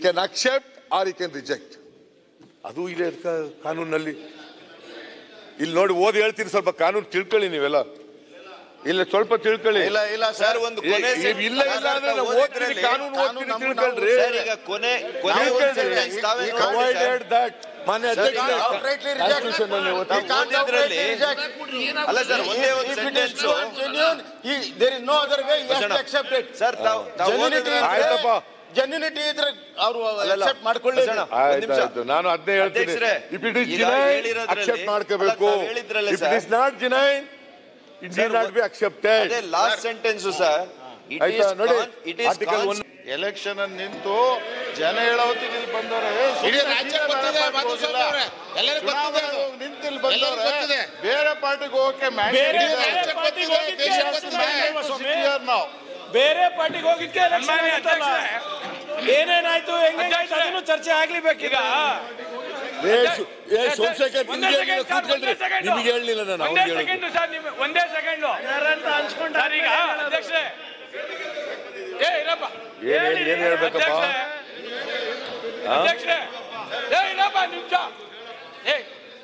Can accept or ಈ can reject ಅದು ಇದೆ ಕ- ಕಾನೂನಲ್ಲಿ ಇಲ್ಲಿ ನೋಡಿ ಓದಿ ಹೇಳ್ತೀನಿ ಸ್ವಲ್ಪ ಕಾನೂನು ತಿಳ್ಕೊಳ್ಳಿ ನೀವೆಲ್ಲ ಇಲ್ಲ ಸ್ವಲ್ಪ ತಿಳ್ಕೊಳ್ಳಿ ಇಲ್ಲ ಇಲ್ಲ ಸರ್ ಒಂದು ಕೊನೆ ಏ, ಏ, ಇಲ್ಲ ಇಲ್ಲ ಅಂದ್ರೆ ನಾವು ಓದ್ತೀವಿ ಕಾನೂನು ಓದ್ತೀವಿ ತಿಳ್ಕೊಳ್ರಿ ಸರ್ ಈಗ ಕೊನೆ ಕೊನೆ ನಾವು ಒಂದು ಓದ್ತೇವೆ. sentence ತಾವೇ ಈ- ಈ ನೋಡಿ ಸರ್. ಪ್ರೊವೈಡೆಡ್ ದಟ್ ಮಾನ್ಯ ಅಧ್ಯಕ್ಷರೇ, outrightly reject. Constitution ಅಲ್ಲಿ ಓದ್ತೀವಿ. He can't ಓದಿದ್ರಲ್ಲಿ- outrightly reject. ಅಲ್ಲ ಸರ್ ಒಂದೇ ಒಂದು If it is sentence true and genuine, he- there is no other way, he has to accept it. Sir ತಾವು ತಾವು Genuinity ಓದಿದ್ರೆ- ಇದ್ರೆ- ಆಯ್ತಪ್ಪ. genuinity ಇದ್ರೆ ಅವರು ಅಲ್ಲಲ್ಲ. accept ಮಾಡ್ಕೊಳ್ಳಿ ಅರ್ಜುನ, ಒಂದ್ ಆಯ್ತು ನಿಮಿಷ. ಆಯ್ತು ನಾನು ಅದನ್ನೇ ಹೇಳ್ತೀನಿ ಅಧ್ಯಕ್ಷರೇ, ಇಫ್ ಇಟ್ ಇಸ್ ಈಗ ಜಿನೈನ್ ಹೇಳಿರೋದ್ರಲ್ಲಿ- ಅಕ್ಸೆಪ್ಟ್ ಮಾಡ್ಕೋಬೇಕು ಅಲ್ಲ, ತಾವ್ ಹೇಳಿದ್ರಲ್ಲ if it sir. Is not genuine it sir, did not be accepted ಅದೇ ಲಾಸ್ಟ್ ಸೆಂಟೆನ್ಸ್ ಸರ್ ಇಟ್ ಆಯ್ತಾ ಈಸ್ ನೋಡಿ it is article one election ಅಲ್ಲಿ ನಿಂತು ಜನ ಹೇಳೋ ಹೊತ್ತಿಗೆ ಇಲ್ಲಿ ಬಂದವ್ರೆ ಇಡೀ ರಾಜ್ಯಕ್ಕೆ ಗೊತ್ತಿದೆ ಮಾಧುಸ್ವಾಮಿ ಅವರೇ. ಎಲ್ಲರಿಗೂ ಗೊತ್ತಿದೆ ಅದು. ನಿಂತಿಲ್ಲಿ ಎಲ್ಲರಿಗೂ ಬಂದವ್ರೆ ಗೊತ್ತಿದೆ. ಬೇರೆ ಪಾರ್ಟಿಗೆ ಹೋಗಕ್ಕೆ ಬೇರೆ mandate ಇದೆ. ರಾಜ್ಯಕ್ಕೆ ಗೊತ್ತಿದೆ, ದೇಶಕ್ಕೆ ಗೊತ್ತಿದೆ. Secure now. ಬೇರೆ ಪಾರ್ಟಿಗೆ ಹೋಗಿದ್ಕೆ election ಆಗಿತ್ತಲ್ಲ. ಏನೇನಾಯ್ತು ಹೆಂಗಾಯ್ತು ಅದನ್ನು ಚರ್ಚೆ ಆಗ್ಲಿಬೇಕೀಗ ಸೋಮಶೇಖರ್ ಒಂದೇ ನಿಮ್ಗೆ second, ಸರ್, ಕೂತ್ಕೊಳ್ರಿ ಒಂದೇ second. ನಿಮ್ಗೆ ಹೇಳಲಿಲ್ಲ ನಾನು ಒಂದೇ ಅವ್ರಿಗೆ ಹೇಳಿದ್ದು. ಸೆಕೆಂಡ್ ಸರ್ ನೀವು ಒಂದೇ ಸೆಕೆಂಡ್ ಸರ್ ಈಗ ಅಧ್ಯಕ್ಷರೇ ಏ ಇರಪ್ಪ ಏನ್ ಹೇಳಿ- ಏನ್ ಹೇಳ್ಬೇಕಪ್ಪ? ಅಧ್ಯಕ್ಷರೇ. ಅಧ್ಯಕ್ಷರೇ ಏ ಇರಪ್ಪ ನಿಮಿಷ ಏ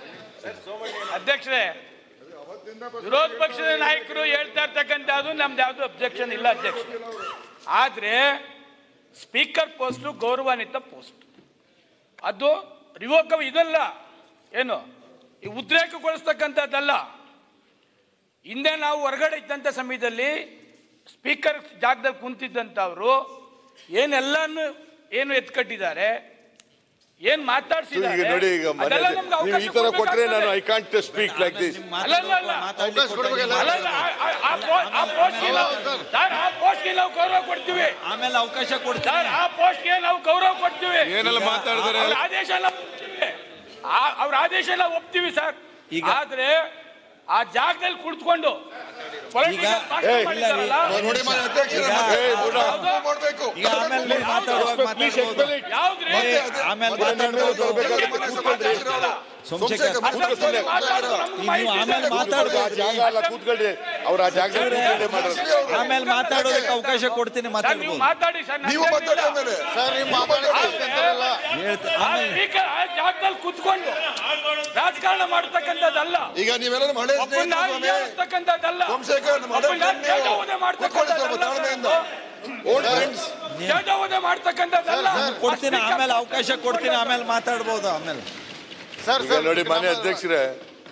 ಅಧ್ಯಕ್ಷರೇ ವಿರೋಧ ಪಕ್ಷದ ನಾಯಕರು ಹೇಳ್ತಾ ಇರ್ತಕ್ಕಂಥದ್ದು ನಮ್ದು ಯಾವ್ದು ಅಬ್ಜೆಕ್ಷನ್ ಇಲ್ಲ ಅಧ್ಯಕ್ಷ ಆದ್ರೆ ಸ್ಪೀಕರ್ ಪೋಸ್ಟ್ ಗೌರವಾನ್ವಿತ ಪೋಸ್ಟ್ ಅದು ರಿವೋಕ ಇದಲ್ಲ ಏನು ಈ ಉದ್ರೇಕಗೊಳಿಸ್ತಕ್ಕಂಥದ್ದಲ್ಲ ಹಿಂದೆ ನಾವು ಹೊರಗಡೆ ಇದ್ದಂಥ ಸಮಯದಲ್ಲಿ ಸ್ಪೀಕರ್ ಜಾಗದಲ್ಲಿ ಕುಂತಿದ್ದಂಥವ್ರು ಏನೆಲ್ಲನೂ ಏನು ಎತ್ಕಟ್ಟಿದ್ದಾರೆ ಏನ್ ಈಗ ಮಾತಾಡ್ಸಿದ್ದಾರೆ ನೋಡಿ ಈಗ ಮನೆ ಅದೆಲ್ಲ ನಮ್ಗೆ ನೀವು ಈ ಅವಕಾಶ ತರ ಕೊಟ್ರೆ ನಾನು ಕೊಡ್ಬೇಕಾಗ್ತದೆ. I can't speak like this ಅಲ್ಲ, ಅಲ್ಲ, ಅಲ್ಲ. ಅಲ್ಲ, ಅಲ್ಲ, ಆ- ಆ- ಆ ಪೋ- ಆ ಪೋಸ್ಟ್ಗೆ ನಾವು- ಸರ್, ಆ ಪೋಸ್ಟ್ಗೆ ನಾವು ಗೌರವ ಕೊಡ್ತೀವಿ ಆಮೇಲೆ ಅವಕಾಶ ಕೊಡ್ತೀನಿ ಸರ್ ಆ ಪೋಸ್ಟ್ಗೆ ನಾವು ಗೌರವ ಕೊಡ್ತೀವಿ ಏನೆಲ್ಲ ಮಾತಾಡಿದ್ರೆ ಅವ್ರ ಆದೇಶ ಎಲ್ಲ ಒಪ್ತೀವಿ. ಆ- ಅವ್ರ ಆದೇಶ ಎಲ್ಲ ಒಪ್ತೀವಿ ಸರ್ ಈಗ- ಆದ್ರೆ ಆ ಜಾಗದಲ್ಲಿ ಕುಳಿತುಕೊಂಡು political ಭಾಷಣ ಏ, ಇಲ್ಲ ಮಾಡಿದಾರಲ್ಲ, ನೋಡಿ ಮಾನ್ಯ ಅಧ್ಯಕ್ಷರೇ, ಈಗ- ಮತ್ತೆ ಏ, ಬುಡ. ಅವ್ರು ಮಾಡ್ಬೇಕು. ಈಗ ಆಮೇಲೆ ನೀವು ಮಾತಾಡುವಾಗ ಪ್ಲೀಸ್ ಮಾತಾಡ್ಬೋದು ಯಾವ್ದ್ರಿ ಆಮೇಲೆ ಬುಡ ನಾನು ಮಾತಾಡ್ಬೋದು ಮಾತಾಡ್ಬೇಕಾದ್ರೆ ಮಾನ್ಯ ಕೂತ್ಕೊಳ್ರಿ. ಸಭಾಧ್ಯಕ್ಷರವರು. ಸೋಮಶೇಖರ್ ಅಸಂಖ್ಯಾತ ಮಾತಾಡೋದು ನಮ್ಗೆ ನೀವು ಮಾಹಿತಿ ಇದೆ. ಆಮೇಲೆ ಆ ಮಾತಾಡ್ಬೋದು ಜಾಗ ಎಲ್ಲ ಕೂತ್ಕೊಳ್ರಿ ಅವ್ರ ಆ ಜಾಗದಲ್ಲಿ ಕೂತ್ಕೊಂಡೇ ಮಾಡೋದು ಆಮೇಲೆ ಮಾತಾಡೋದಕ್ಕೆ ಅವಕಾಶ ಕೊಡ್ತೀನಿ ಸರ್, ನೀವು ಮಾತಾಡ್ಬೋದು ಮಾತಾಡಿ ಸರ್ ನೀವು ಮಾತಾಡಿ ಆಮೇಲೆ ಸರ್ ನೀವು ಮಾತಾಡ್ಬೇಕಂತಾರಲ್ಲ ಹೇಳ್ತ- ಆ ಆಮೇಲೆ ಸ್ಪೀಕರ್ ಆ ಜಾಗದಲ್ಲಿ ಕುತ್ಕೊಂಡು ರಾಜಕಾರಣ ಮಾಡತಕ್ಕಂಥದ್ದಲ್ಲ ಈಗ ನೀವೆಲ್ಲ ಹಳೆ ಒಬ್ಬನ್ನ ಸ್ನೇಹಿತರು ಸ್ವಾಮಿ. ಇರ್ತಕ್ಕಂಥದ್ದಲ್ಲ ಸೋಮಶೇಖರ್ ನಮ್ಮ ಹಳೆ ಒಬ್ಬನ್ನ friend ನೀವು. ತೇಜೋವಧೆ ಕೂತ್ಕೊಳ್ಳಿ ಸ್ವಲ್ಪ ತಾಳ್ಮೆಯಿಂದ. Old friends. ತೇಜೋವಧೆ ಮಾಡ್ತಕ್ಕಂಥದ್ದಲ್ಲ ಕೊಡ್ತೀನಿ ಆಮೇಲೆ ಅವಕಾಶ ಕೊಡ್ತೀನಿ ಆಮೇಲೆ ಮಾತಾಡ್ಬೋದು ಆಮೇಲೆ ಸರ್ ಈಗ ನೋಡಿ ಮಾನ್ಯ ಅಧ್ಯಕ್ಷರೇ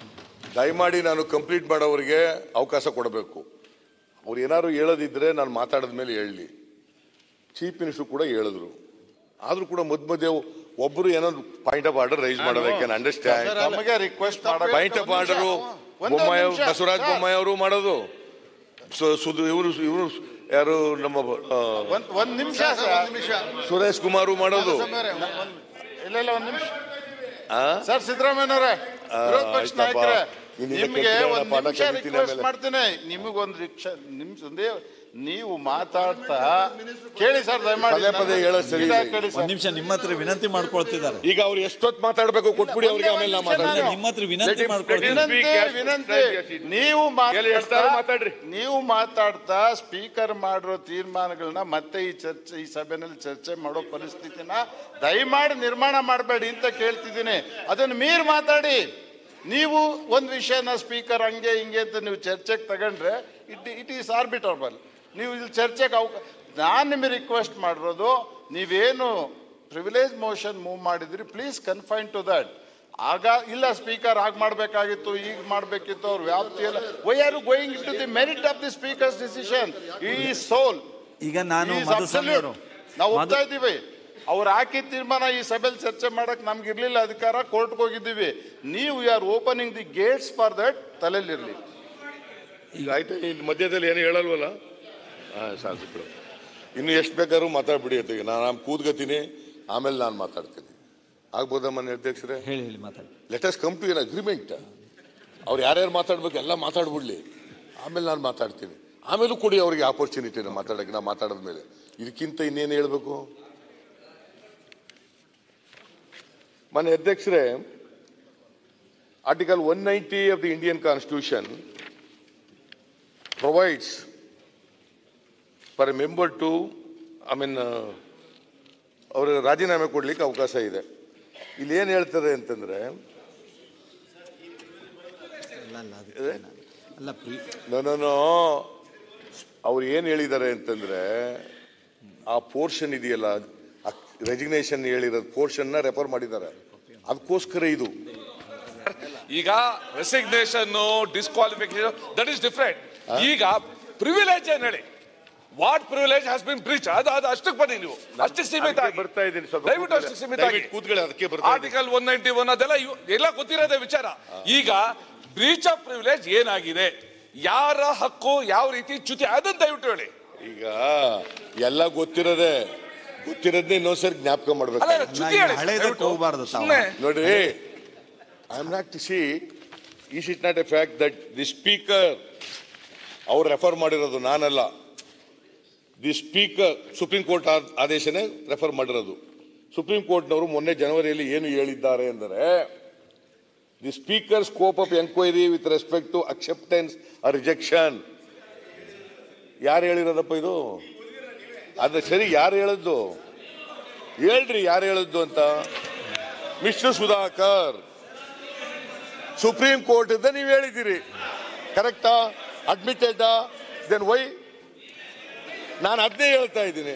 ದಯಮಾಡಿ ನಾನು ಕಂಪ್ಲೀಟ್ ಮಾಡೋರಿಗೆ ಅವಕಾಶ ಕೊಡಬೇಕು ಅವ್ರು ಏನಾದ್ರು ಹೇಳೋದಿದ್ರೆ ನಾನು ಮಾತಾಡಿದ ಮೇಲೆ ಹೇಳಲಿ ಚೀಫ್ ಮಿನಿಸ್ಟರ್ ಕೂಡ ಹೇಳಿದ್ರು ಆದ್ರೂ ಕೂಡ ಮಧ್ಯ ಮಧ್ಯೆ ಒಬ್ಬರು ಏನೋ ಪಾಯಿಂಟ್ ಆಫ್ ಆರ್ಡರ್ ರೈಸ್ ಮಾಡೋದು ಕ್ಯಾನ್ ಅಂಡರ್ಸ್ಟ್ಯಾಂಡ್ ನಮಗೆ ರಿಕ್ವೆಸ್ಟ್ ಮಾಡಬೇಕು ಪಾಯಿಂಟ್ ಆಫ್ ಆರ್ಡರು ಒಂದು ಬೊಮ್ಮಾಯಿ ನಿಮಿಷ, ಬಸವರಾಜ ಸರ್. ಬೊಮ್ಮಾಯಿ ಅವರು ಮಾಡೋದು ಸು- ಸುದು ಇವರು ಇವರು ಯಾರು ನಮ್ಮ ಆ, ಒಂದ್ ಒಂದ್ ನಿಮಿಷ ಸರ್, ಸರ್ ಒಂದ್ ನಿಮಿಷ ಸುರೇಶ್ ಕುಮಾರು ಮಾಡೋದು ಸಮಯವರೇ, ಇಲ್ಲ ಇಲ್ಲ ಒಂದ್ ನಿಮಿಷ ಆ? ಸರ್ ಸಿದ್ದರಾಮಯ್ಯನವರೇ ವಿರೋಧ ಪಕ್ಷ ಆಯ್ತಪ್ಪ. ನಾಯಕರೇ ಇನ್ನಿಂದ ನಿಮ್ಗೆ ಕೆಲ್ಸಗಳನ್ನ ಒಂದ್ ಪಾಠ ನಿಮಿಷ ಕಲಿತೀನಿ ರಿಕ್ವೆಸ್ಟ್ ಆಮೇಲೆ. ಮಾಡ್ತೀನಿ ನಿಮಗೊಂದು ರಿಕ್ಷ ನಿಮಿಷ ಒಂದೇ ನೀವು ಮಾತಾಡ್ತಾ ಕೇಳಿ ಸರ್ ದಯಮಾಡಿ ಪದೇ ಪದೇ ಹೇಳೋದು ಸರಿ ಇಲ್ಲ. ಕೇಳಿ ಒಂದ್ ಸರ್ ನಿಮಿಷ ನಿಮ್ಮ ಹತ್ರ ವಿನಂತಿ ಮಾಡ್ಕೊಳ್ತಿದ್ದಾರೆ ಈಗ ಅವ್ರು ಎಷ್ಟೊತ್ತು ಮಾತಾಡ್ಬೇಕು ಕೊಟ್ಬಿಡಿ ಅವ್ರಿಗೆ ಆಮೇಲೆ ನಾ ಮಾತಾಡ್ತೀನಿ ನಿಮ್ಮ ಹತ್ರ ವಿನಂತಿ ಮಾಡ್ಕೊಳ್ತೀನಿ ವಿನಂತಿ ವಿನಂತಿ ನೀವು ಎಲ್ಲಿ ಎಷ್ಟಾದ್ರು ಮಾತಾಡ್ತಾ ಮಾತಾಡ್ರಿ. ನೀವು ಮಾತಾಡ್ತಾ ಸ್ಪೀಕರ್ ಮಾಡಿರೋ ತೀರ್ಮಾನಗಳನ್ನ ಮತ್ತೆ ಈ ಚರ್ಚೆ ಈ ಸಭೆಯಲ್ಲಿ ಚರ್ಚೆ ಮಾಡೋ ಪರಿಸ್ಥಿತಿನ ದಯಮಾಡಿ ನಿರ್ಮಾಣ ಮಾಡಬೇಡಿ ಅಂತ ಕೇಳ್ತಿದ್ದೀನಿ ಅದನ್ನು ಮೀರ್ ಮಾತಾಡಿ ನೀವು ಒಂದು ವಿಷಯನ ಸ್ಪೀಕರ್ ಹಂಗೆ ಹಿಂಗೆ ಅಂತ ನೀವು ಚರ್ಚೆಗೆ ತಗೊಂಡ್ರೆ ಇಟ್ ಇಟ್ ಈಸ್ ಆರ್ಬಿಟರ್ಬಲ್ ನೀವು ಇಲ್ಲಿ ಚರ್ಚೆಗೆ ಅವಕಾಶ ನಾನು ನಿಮಗೆ ರಿಕ್ವೆಸ್ಟ್ ಮಾಡಿರೋದು ನೀವೇನು ಪ್ರಿವಿಲೇಜ್ ಮೋಷನ್ ಮೂವ್ ಮಾಡಿದ್ರಿ ಪ್ಲೀಸ್ ಕನ್ಫೈನ್ ಟು ದಟ್ ಆಗ ಇಲ್ಲ ಸ್ಪೀಕರ್ ಆಗ ಮಾಡಬೇಕಾಗಿತ್ತು ಈಗ ಮಾಡಬೇಕಿತ್ತು ಅವ್ರ ವ್ಯಾಪ್ತಿಯಲ್ಲ why are going to the merit of the speaker's decision ಈ ಸೋಲ್ ಈಗ ನಾನು ಮಧುಸ್ವಾಮಿ ಅವರು ನಾವು ಒಪ್ತಾ ಇದ್ದೀವಿ ಅವ್ರು ಹಾಕಿದ ತೀರ್ಮಾನ ಈ ಸಭೆಯಲ್ಲಿ ಚರ್ಚೆ ಮಾಡಕ್ ನಮ್ಗೆ ಇರ್ಲಿಲ್ಲ ಅಧಿಕಾರ ಕೋರ್ಟ್ಗೆ ಹೋಗಿದ್ದೀವಿ ನೀವು are opening the gates for that ತಲೆಯಲ್ಲಿರ್ಲಿ ಈಗ ಆಯ್ತು ಇನ್ನು ಮಧ್ಯದಲ್ಲಿ ಏನು ಹೇಳಲ್ವಲ್ಲ ಹಾಂ ಸಾಕು ಬಿಡು. ಇನ್ನು ಎಷ್ಟು ಬೇಕಾದ್ರೂ ಮಾತಾಡ್ಬಿಡಿ ಅತ್ತಿಗೆ ನಾನು ಆಮೇಲೆ ಕೂತ್ಕೋತೀನಿ ಆಮೇಲೆ ನಾನು ಮಾತಾಡ್ತೀನಿ ಆಗ್ಬೋದಾ ಮನೆ ಅಧ್ಯಕ್ಷರೇ ಹೇಳಿ ಹೇಳಿ ಮಾತಾಡಿ let us come to an agreement ಅವ್ರು ಯಾರ್ಯಾರು ಮಾತಾಡ್ಬೇಕು ಎಲ್ಲ ಮಾತಾಡ್ಬಿಡ್ಲಿ ಆಮೇಲೆ ನಾನು ಮಾತಾಡ್ತೀನಿ ಆಮೇಲೂ ಕೊಡಿ ಅವ್ರಿಗೆ ಆಪರ್ಚುನಿಟಿನ ಮಾತಾಡೋಕೆ ನಾ ಮಾತಾಡಿದ ಮೇಲೆ ಇದಕ್ಕಿಂತ ಇನ್ನೇನು ಹೇಳಬೇಕು ಮನೆ ಅಧ್ಯಕ್ಷರೇ article one ninety of the Indian constitution provides for a member to, I mean, uh, ಅವರು ರಾಜೀನಾಮೆ ಕೊಡ್ಲಿಕ್ಕೆ ಅವಕಾಶ ಇದೆ ಇಲ್ಲಿ ಏನು ಹೇಳ್ತಾರೆ ಅಂತಂದ್ರೆ ಅಲ್ಲ ಪ್ರಿ- ನಾನು ಅವ್ರು ಏನು ಹೇಳಿದ್ದಾರೆ ಅಂತಂದ್ರೆ ಆ ಪೋರ್ಷನ್ ಇದೆಯಲ್ಲ ರೆಸಿಗ್ನೇಷನ್ ಹೇಳಿರೋದು ಪೋರ್ಷನ್ನ ರೆಫರ್ ಮಾಡಿದ್ದಾರೆ ಅದಕ್ಕೋಸ್ಕರ ಇದು ಈಗ resignation disqualification that is different ಈಗ ಪ್ರಿವಿಲೇಜ್ ಏನ್ ಹೇಳಿ what privilege has been breach ಅದು ಅದು ಅಷ್ಟಕ್ಕೆ ಬನ್ನಿ ನೀವು ಅಷ್ಟಕ್ಕೆ ಸೀಮಿತ ಅದಕ್ಕೆ ಆಗಿ ಬರ್ತಾ ಇದ್ದೀನಿ ಸ್ವಲ್ಪ ದಯವಿಟ್ಟು ಕೂತ್ಕೊಳ್ಳಿ. ಅಷ್ಟಕ್ಕೆ ಸೀಮಿತ ಆಗಿ ದಯವಿಟ್ಟು ಕೂತ್ಕೊಳ್ಳಿ, ಅದಕ್ಕೆ ಬರ್ತಾ ಇದ್ದೀನಿ. ಆರ್ಟಿಕಲ್ ಒನ್ ನೈಂಟಿ ಒನ್ ಅದೆಲ್ಲ ಇವ್- ಎಲ್ಲ ಗೊತ್ತಿರೋದೇ ವಿಚಾರ ಈಗ ಬ್ರೀಚ್ ಆಫ್ ಪ್ರಿವಿಲೇಜ್ ಏನಾಗಿದೆ ಯಾರ ಹಕ್ಕು ಯಾವ ರೀತಿ ಚ್ಯುತಿ ಅದನ್ನ ದಯವಿಟ್ಟು ಹೇಳಿ ಈಗ ಎಲ್ಲ ಗೊತ್ತಿರೋದೆ ಗೊತ್ತಿರೋದನ್ನೇ ಇನ್ನೊಂದ್ಸರಿ ಜ್ಞಾಪಕ ಮಾಡ್ಬೇಕು ಅಲ್ಲ ಚ್ಯುತಿ ಹೇಳಿ ಹಳೇದಕ್ಕೆ ದಯವಿಟ್ಟು. ಹೋಗ್ಬಾರ್ದು ತಾವು. ಸುಮ್ನೆ ನೋಡ್ರಿ I am not to see is it not a fact that the speaker ಅವ್ರು ರೆಫರ್ ಮಾಡಿರೋದು ನಾನಲ್ಲ ದಿ ಸ್ಪೀಕರ್ ಸುಪ್ರೀಂ ಕೋರ್ಟ್ ಆದೇಶನೇ ರೆಫರ್ ಮಾಡಿರೋದು ಸುಪ್ರೀಂ ಕೋರ್ಟ್ನವರು ಮೊನ್ನೆ ಜನವರಿಯಲ್ಲಿ ಏನು ಹೇಳಿದ್ದಾರೆ ಅಂದರೆ the speaker scope of enquiry with respect to acceptance rejection ಯಾರು ಹೇಳಿರೋದಪ್ಪ ಇದು ಅದು ಸರಿ ಯಾರು ಹೇಳದ್ದು ಹೇಳ್ರಿ ಯಾರು ಹೇಳದ್ದು ಅಂತ ಮಿಸ್ಟರ್ ಸುಧಾಕರ್ ಸುಪ್ರೀಂ ಕೋರ್ಟ್ ಇಂದ ನೀವು ಹೇಳಿದ್ದೀರಿ ಕರೆಕ್ಟಾ ಅಡ್ಮಿಟೆಡ್ ದೆನ್ ವೈ ನಾನು ಅದನ್ನೇ ಹೇಳ್ತಾ ಇದ್ದೀನಿ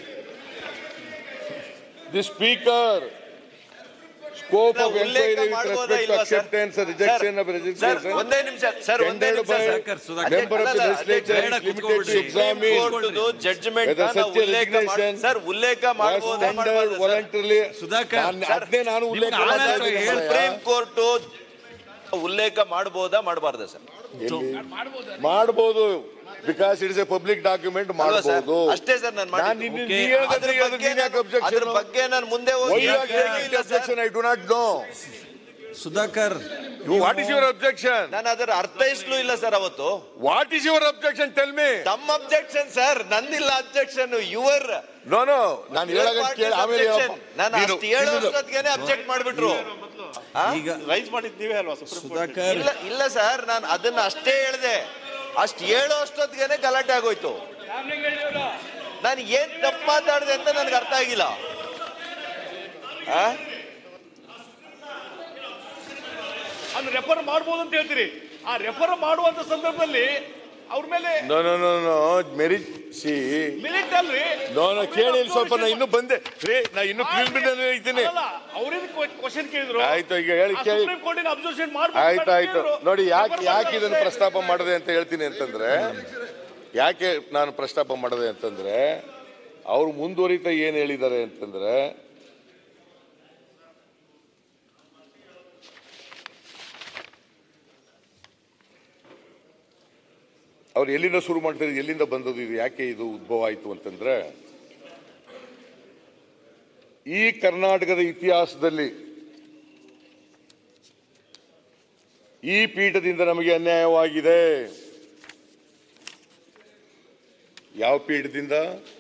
ದಿ ಸ್ಪೀಕರ್ ಸ್ಕೋಪ್ ಆಫ್ ಉಲ್ಲೇಖ ಎನ್ಕ್ವೈರಿ ವಿತ್ ಮಾಡ್ಬೋದಾ ರೆಸ್ಪೆಕ್ಟ್ ಟು ಇಲ್ವಾ sir? Acceptance rejection of sir, registration ಒಂದೇ ನಿಮಿಷ ಸರ್ ಒಂದೇ Tendered ನಿಮಿಷ by ಸರ್ ಸರ್ಕಾರ ಸುಧಾಕರ್. member of the ಅಲ್ಲ, legislature ಬೇಡ, is limited to ಕೂತ್ಕೊಳ್ರಿ. examine ಕೋರ್ಟ್ದು ಜಡ್ಜ್ಮೆಂಟ್ Whether such a ಉಲ್ಲೇಖ ಮಾಡ್- resignation ಸರ್ ಉಲ್ಲೇಖ was ಮಾಡಬಹುದಾ tendered ಮಾಡಬಾರ್ದಾ ಸರ್? voluntarily ಸುಧಾಕರ್, ನಾನು- ಅದನ್ನೇ ನಾನು ಉಲ್ಲೇಖ ನಿಮ್ಗೆ ಮಾಡ್ತಾ ಆನಂತರ ಇದ್ದೀನಿ ಹೇಳ್- ಮಾರಾಯ. ಸುಪ್ರೀಂ ಕೋರ್ಟ್ ಉಲ್ಲೇಖ ಮಾಡಬಹುದಾ ಮಾಡಬಾರ್ದಾ ಸರ್ ಎಲ್ಲಿ? ಮಾಡ್ಬೋದು because it's a public document ಅಲ್ವಾ ಸರ್? ಮಾಡಬಹುದು ಅಷ್ಟೇ ಸರ್ ನಾನು ನಾನು ಮಾಡಿದ್ದು. ನಿನ್ನ- Okay. ನೀ ಹೇಳ್ದಕ್ಕೆ ಅದ್ರ ಅದಕ್ಕೆ ಬಗ್ಗೆ ನೀನ್ ಯಾಕೆ ನಾನು- objection? ಅದ್ರ ಬಗ್ಗೆ ನಾನು ಮುಂದೆ Why ಹೋಗಿ you are taking ಇಲ್ಲ sir. objection? I do not know. Sudhakar What is your objection? ನಾನು ಅದರ ಅರ್ಥೈಸ್ಲೂ ಇಲ್ಲ ಸರ್ ಅವತ್ತು What is your objection? Tell me. ತಮ್ಮ ಅಬ್ಜೆಕ್ಷನ್ ಸರ್ ನಂದಿಲ್ಲ ಅಬ್ಜೆಕ್ಷನ್ ಯುವರ್ No, no. ನಾನು ಹೇಳಾಗ ಕೇಳಿ ಆಮೇಲೆ ಹೇಳಪ್ಪ. ನಾನು ನೀನು- ಅಷ್ಟು ಹೇಳೋ ನೀನು- ಅಷ್ಟೊತ್ತಿಗೆನೆ ಅಬ್ಜೆಕ್ಟ್ ಮಾಡ್ಬಿಟ್ರು ಆ? ಈಗ ರೈಸ್ ಮಾಡಿದ್ ನೀವೇ ಅಲ್ವಾ ಸುಪ್ರೀಂ ಸುಧಾಕರ್ ಇಲ್ಲ ಇಲ್ಲ ಸರ್ ನಾನು ಅದನ್ನ ಅಷ್ಟೇ ಹೇಳ್ದೆ ಅಷ್ಟು ಹೇಳೋ ಅಷ್ಟೊತ್ತಿಗೆನೆ ಗಲಾಟೆ ಆಗೋಯ್ತು ನಾನು ಏನ್ ತಪ್ಪು ಮಾತಾಡಿದೆ ಅಂತ ನನಗೆ ಅರ್ಥ ಆಗಿಲ್ಲ ಆ? ಅದು ರೆಫರ್ ಮಾಡ್ಬೋದು ಅಂತ ಹೇಳ್ತೀರಿ ಆ ರೆಫರ್ ಮಾಡುವಂತ ಸಂದರ್ಭದಲ್ಲಿ ಅವ್ರ ಮೇಲೆ No, no, no, no. Merit, see. ಮಿಲಿಟ್ ಅಲ್ರಿ No, no. ಕೇಳಿ ಇಲ್ಲಿ ಸ್ವಲ್ಪ ನಾ ಇನ್ನೂ ಬಂದೆ ರೇ ನಾ ಇನ್ನೂ ಪ್ರಿಲಿಮಿನರಿ ಇದ್ದೀನಿ ಅವ್ರಿಗೆ ಕ್ವಶನ್ ಕೇಳಿದ್ರು ಆಯ್ತು ಈಗ ಹೇಳಿ ಕೇಳಿ ಸುಪ್ರೀಂ ಕೋರ್ಟಿನ ಅಬ್ಸರ್ವೇಷನ್ ಆಯ್ತು ಆಯ್ತು ನೋಡಿ ಯಾಕೆ ಯಾಕೆ ಇದನ್ನು ಪ್ರಸ್ತಾಪ ಮಾಡದೆ ಅಂತ ಹೇಳ್ತೀನಿ ಅಂತಂದ್ರೆ ಯಾಕೆ ನಾನು ಪ್ರಸ್ತಾಪ ಮಾಡದೆ ಅಂತಂದ್ರೆ ಅವ್ರು ಮುಂದುವರಿತಾ ಏನ್ ಹೇಳಿದ್ದಾರೆ ಅಂತಂದ್ರೆ ಅವ್ರು ಎಲ್ಲಿಂದ ಶುರು ಮಾಡ್ತಾರೆ ಎಲ್ಲಿಂದ ಬಂದದ್ದು ಇದು ಯಾಕೆ ಇದು ಉದ್ಭವ ಆಯಿತು ಅಂತಂದ್ರೆ ಈ ಕರ್ನಾಟಕದ ಇತಿಹಾಸದಲ್ಲಿ ಈ ಪೀಠದಿಂದ ನಮಗೆ ಅನ್ಯಾಯವಾಗಿದೆ ಯಾವ ಪೀಠದಿಂದ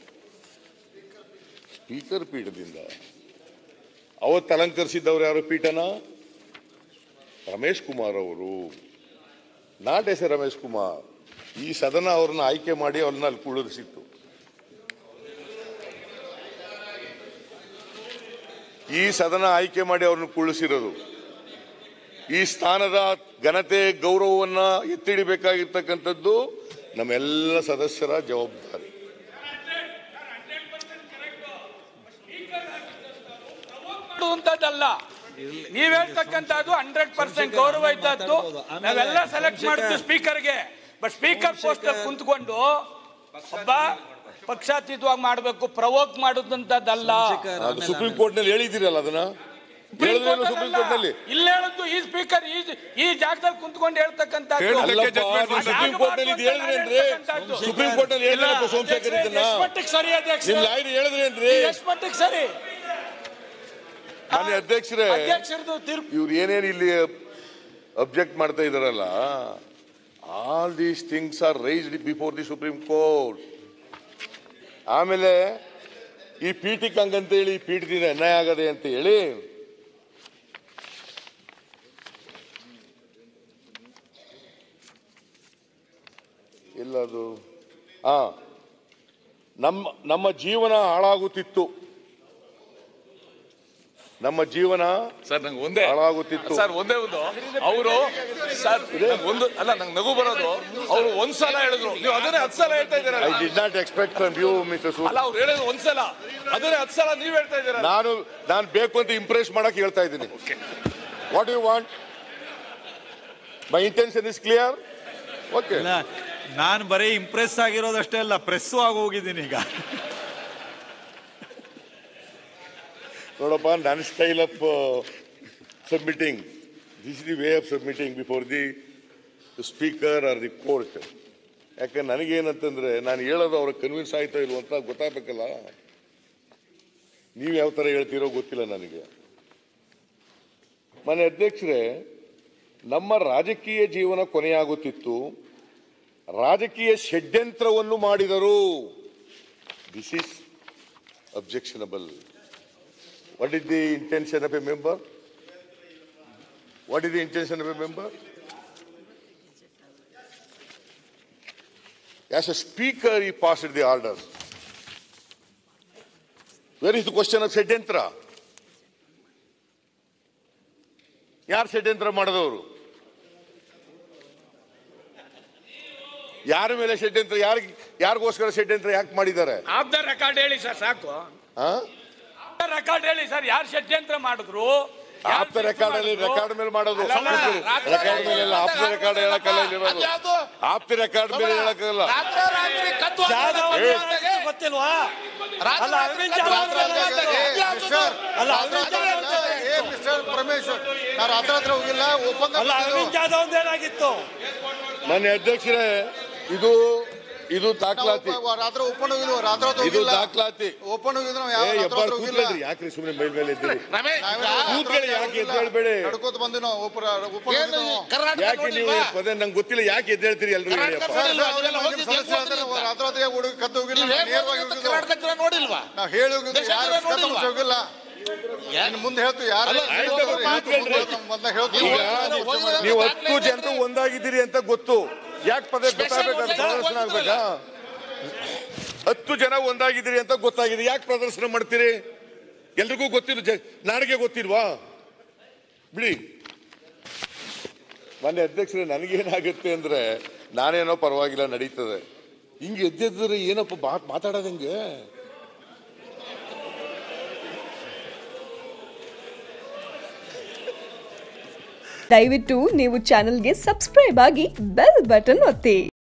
ಸ್ಪೀಕರ್ ಪೀಠದಿಂದ ಅವತ್ತು ಅಲಂಕರಿಸಿದ್ದವ್ರು ಯಾರು ಪೀಠನ ರಮೇಶ್ ಕುಮಾರ್ ಅವರು not as a Ramesh Kumar ಈ ಸದನ ಅವ್ರನ್ನ ಆಯ್ಕೆ ಮಾಡಿ ಅವ್ರನ್ನ ಅಲ್ಲಿ ಕುಳ್ಳಿರಿಸಿತ್ತು ಈ ಸದನ ಆಯ್ಕೆ ಮಾಡಿ ಅವ್ರನ್ನ ಕುಳ್ಳಿಸಿರೋದು ಈ ಸ್ಥಾನದ ಘನತೆ ಗೌರವವನ್ನ ಎತ್ತಿಡಿಬೇಕಾಗಿರ್ತಕ್ಕಂಥದ್ದು ನಮ್ಮೆಲ್ಲ ಸದಸ್ಯರ ಜವಾಬ್ದಾರಿ ಮಾಡುವಂತದ್ದಲ್ಲ ನೀವ್ ಹೇಳ್ತಕ್ಕಂಥದ್ದು ಹಂಡ್ರೆಡ್ ಪರ್ಸೆಂಟ್ ಗೌರವ ಇದ್ದದ್ದು ಆಮೇಲೆ ನಾವೆಲ್ಲ ಸೆಲೆಕ್ಟ್ ಅಭಿಷೇಕ- ಮಾಡಿದ್ದು ಸ್ಪೀಕರ್ಗೆ ಬಟ್ ಸ್ಪೀಕರ್ ಪೋಸ್ಟ್ ಕುಂತ್ಕೊಂಡು ಒಬ್ಬ ಪಕ್ಷಾತೀತವಾಗಿ ಮಾಡಬೇಕು ಪ್ರವೋಕ್ ಮಾಡುದಂತದ್ದಲ್ಲ ಅದು ಸುಪ್ರೀಂ ಕೋರ್ಟ್ ನಲ್ಲಿ ಹೇಳಿದಿರಲ್ಲ ಅದನ್ನ ಹೇಳಿದ್ರೇನು ಸುಪ್ರೀಂ ಕೋರ್ಟ್ ನಲ್ಲಿ ಇಲ್ಲ ಹೇಳದ್ದು ಈ ಸ್ಪೀಕರ್ ಈ ಈ ಜಾಗದಲ್ಲಿ ಕುಂತ್ಕೊಂಡು ಹೇಳ್ತಕ್ಕಂಥದ್ದು ಹೇಳಲಿಕ್ಕೆ ಅಲ್ಲಪ್ಪ, judgment ನೀವು ಸುಪ್ರೀಂ ಕೋರ್ಟ್ ನಲ್ಲಿ ಇದು ಹೇಳಿದ್ರೇನ್ರಿ ಸುಪ್ರೀಂ ಕೋರ್ಟ್ ನಲ್ಲಿ ಹೇಳಿದ್ರಪ್ಪ ಸೋಮಶೇಖರ್ ಇದನ್ನ ಎಷ್ಟು ಮಟ್ಟಿಗೆ ಸರಿ ಅಧ್ಯಕ್ಷ ನಿಮ್ ಲಾಯರ್ ಹೇಳಿದ್ರೇನ್ರಿ ಎಷ್ಟು ಮಟ್ಟಿಗೆ ಸರಿ ಮಾನ್ಯ ಅಧ್ಯಕ್ಷರೇ ಅಧ್ಯಕ್ಷರದು ತೀರ್ಪು ಇವ್ರು ಏನೇನು ಇಲ್ಲಿ ಅಬ್ಜೆಕ್ಟ್ ಮಾಡ್ತಾ ಇದಾರಲ್ಲ all these things are raised before the supreme court ಆಮೇಲೆ ಈ ಪೀಠಕ್ಕೆ ಹಂಗಂತ ಹೇಳಿ ಈ ಪೀಠದಿಂದ ಅನ್ಯಾಯ ಆಗದೆ ಅಂತ ಹೇಳಿ ಇಲ್ಲ ಅದು ಆ ನಮ್ಮ ನಮ್ಮ ಜೀವನ ಹಾಳಾಗುತ್ತಿತ್ತು ನಮ್ಮ ಜೀವನ ಸರ್ ನಂಗೆ ಒಂದೇ ಹಾಳಾಗುತ್ತಿತ್ತು. ಸರ್ ಒಂದೇ ಒಂದು ಅವರು ಸರ್ ನಂಗ್ ಒಂದು ಅಲ್ಲ ನಂಗೆ ನಗು ಬರೋದು ಅವರು ಒಂದ್ಸಲ ಹೇಳಿದ್ರು ನೀವು ಅದನ್ನೇ ಹತ್ತು ಸಲ ಹೇಳ್ತಾ ಐ ಇದ್ದೀರಲ್ಲ did not expect from you mister ಅಲ್ಲ ಅವ್ರು ಹೇಳಿದ್ರು ಒಂದ್ಸಲ ಅದನ್ನೇ ಹತ್ತು ಸಲ ನೀವ್ ಹೇಳ್ತಾ ಇದ್ದೀರ ನಾನು ನಾನು ಬೇಕು ಅಂತ ಇಂಪ್ರೆಸ್ ಮಾಡಕ್ ಹೇಳ್ತಾ ಇದ್ದೀನಿ what you want my intention is clear okay ಇಲ್ಲ ನಾನು ಬರೀ ಇಂಪ್ರೆಸ್ ಆಗಿರೋದಷ್ಟೇ ಅಲ್ಲ ಪ್ರೆಸ್ಸು ಆಗಿ ಹೋಗಿದ್ದೀನಿ ಈಗ ನೋಡಪ್ಪ ನನ್ನ style of submitting this the way of submitting before the speaker or the court ಯಾಕೆ ನನಗೇನಂತಂದ್ರೆ ನಾನು ಹೇಳೋದು ಅವ್ರಿಗೆ ಕನ್ವಿನ್ಸ್ ಆಯ್ತೋ ಇಲ್ವೋ ಅಂತ ಗೊತ್ತಾಗಬೇಕಲ್ಲ ನೀವು ಯಾವ ಥರ ಹೇಳ್ತೀರೋ ಗೊತ್ತಿಲ್ಲ ನನಗೆ ಮನೆ ಅಧ್ಯಕ್ಷರೇ ನಮ್ಮ ರಾಜಕೀಯ ಜೀವನ ಕೊನೆಯಾಗುತ್ತಿತ್ತು ರಾಜಕೀಯ ಷಡ್ಯಂತ್ರವನ್ನು ಮಾಡಿದರು this is objectionable What is the intention of a member? What is the intention of a member? As a speaker, he passed the order. Where is the question of ಷಡ್ಯಂತ್ರ ಯಾರು ಷಡ್ಯಂತ್ರ ಮಾಡಿದವರು ಯಾರ ಮೇಲೆ ಷಡ್ಯಂತ್ರ ಯಾರಿಗೆ ಯಾರಿಗೋಸ್ಕರ ಷಡ್ಯಂತ್ರ ಯಾಕೆ ಮಾಡಿದ್ದಾರೆ ಆಫ್ ದ ರೆಕಾರ್ಡ್ ಹೇಳಿ ಸರ್ ಸಾಕು ಆ? ರೆಕಾರ್ಡ್ ಹೇಳಿ ಸರ್ ಯಾರು ಷಡ್ಯಂತ್ರ ಮಾಡಿದ್ರು ಯಾರ್ ಆಪ್ತ ರೆಕಾರ್ಡ್ ಅಲ್ಲಿ ರೆಕಾರ್ಡ್ ಮೇಲೆ ಮಾಡೋದು ರೆಕಾರ್ಡ್ ಮೇಲೆ ಎಲ್ಲ ಆಪ್ತ ರೆಕಾರ್ಡ್ ಹೇಳಕ್ಕಲ್ಲ ಇಲ್ಲಿರೋದು ಆಪ್ತ ರೆಕಾರ್ಡ್ ಮೇಲೆ ಹೇಳಕ್ಕಲ್ಲ ರಾತ್ರಿ ಕದ್ದು ಗೊತ್ತಿಲ್ವಾ ಅಲ್ಲ ಅರವಿಂದ್ ಜಾಧವ್ ಅಲ್ಲ ಅರವಿಂದ್ ಜಾಧವ್ ಮಿಸ್ಟರ್ ಪರಮೇಶ್ವರ್ ನಾವು ರಾತ್ರಿ ಹತ್ರ ಹೋಗಿಲ್ಲ ಒಪ್ಪಂದ ಅಲ್ಲ ಅರವಿಂದ್ ಜಾಧವ್ ಏನಾಗಿತ್ತು ಮಾನ್ಯ ಅಧ್ಯಕ್ಷರೇ ಇದು ಇದು ದಾಖಲಾತಿ ರಾತ್ರಿ ಓಪನ್ ಹೋಗಿಲ್ವ ರಾತ್ರಿ ಹೊತ್ತು ಇದು ಹೋಗಿಲ್ಲ ದಾಖಲಾತಿ ಓಪನ್ ಹೋಗಿದ್ರೆ ನಾವು ಏ ಯಾವ ರಾತ್ರಿ ಎಬ್ಬಾರ್ ಹೊತ್ತು ಹೋಗಿಲ್ಲ ಕೂತ್ಕೊಳ್ರಿ ಯಾಕ್ರಿ ಸುಮ್ಮನೆ ಮೇಲ್ ಮೇಲೆ ಇದ್ದೀರಿ ನಾವೇನು ಕೂತ್ಕೊಳ್ಳಿ, ಯಾಕೆ ಎದ್ದು ಹೇಳ್ಬೇಡಿ? ನಡ್ಕೋತ ಬಂದ್ವಿ ನಾವು ಓಪನ್ ಓಪನ್ ಏನು ಈ ಕರ್ನಾಟಕ ಯಾಕೆ ನೀವು ನೋಡಿಲ್ವಾ? ಪದೇ ನಂಗೆ ಗೊತ್ತಿಲ್ಲ ಯಾಕೆ ಎದ್ದು ಹೇಳ್ತೀರಿ ಎಲ್ರು ಹೇಳಿಯಪ್ಪ ಅದೆಲ್ಲ ಹೋಗಿದ್ದು ಸದಸ್ಯ ಅಂದ್ರೆ ರಾತ್ರಿ ಹೊತ್ತಿಗೆ ಹುಡುಗ ಕದ್ದು ಹೋಗಿಲ್ಲ ನೀವ್ ನಾವು ಏನ್ ನೇರವಾಗಿ ಗೊತ್ತಿತ್ತು? ಹೋಗಿದ್ದು. ಕರ್ನಾಟಕ ಜನ ನೋಡಿಲ್ವಾ ನಾವು ಹೇಳಿ ಹೋಗಿದ್ದು ದೇಶ ಯಾರು ಜನ ಕದ್ದು ನೋಡಿಲ್ವಾ? ಹೋಗಿಲ್ಲ ಇನ್ನು ಮುಂದೆ ಹೇಳ್ತು ಯಾರು ಅಲ್ಲ, ಆಯ್ತು, ಕೂತ್ಕೊಳ್ರಿ. ಮೊದಲ ಹೇಳ್ತೀವಿ ಈಗ ನೀವು ಹತ್ತು ಜನರು ಒಂದಾಗಿದ್ದೀರಿ ಅಂತ ಗೊತ್ತು ಯಾಕೆ ಪದೇ ಗೊತ್ತಾಗಬೇಕಾದ್ರೆ ಪ್ರದರ್ಶನ ಆಗ್ಬೇಕಾ ಹತ್ತು ಜನ ಒಂದಾಗಿದ್ದೀರಿ ಅಂತ ಗೊತ್ತಾಗಿದೆ ಯಾಕೆ ಪ್ರದರ್ಶನ ಮಾಡ್ತೀರಿ ಎಲ್ರಿಗೂ ಗೊತ್ತಿಲ್ಲ ಜ ನನಗೆ ಗೊತ್ತಿಲ್ವಾ ಬಿಡಿ ಮೊನ್ನೆ ಅಧ್ಯಕ್ಷರೇ ನನಗೇನಾಗುತ್ತೆ ಅಂದ್ರೆ ನಾನೇನೋ ಪರವಾಗಿಲ್ಲ ನಡೀತದೆ ಹಿಂಗೆ ಎದ್ದೆದ್ರೆ ಏನಪ್ಪ ಬಾ- ಮಾತಾಡೋದು ಹಿಂಗೆ ದಯವಿಟ್ಟು ನೀವು ಚಾನೆಲ್ಗೆ ಸಬ್ಸ್ಕ್ರೈಬ್ ಆಗಿ ಬೆಲ್ ಬಟನ್ ಒತ್ತಿ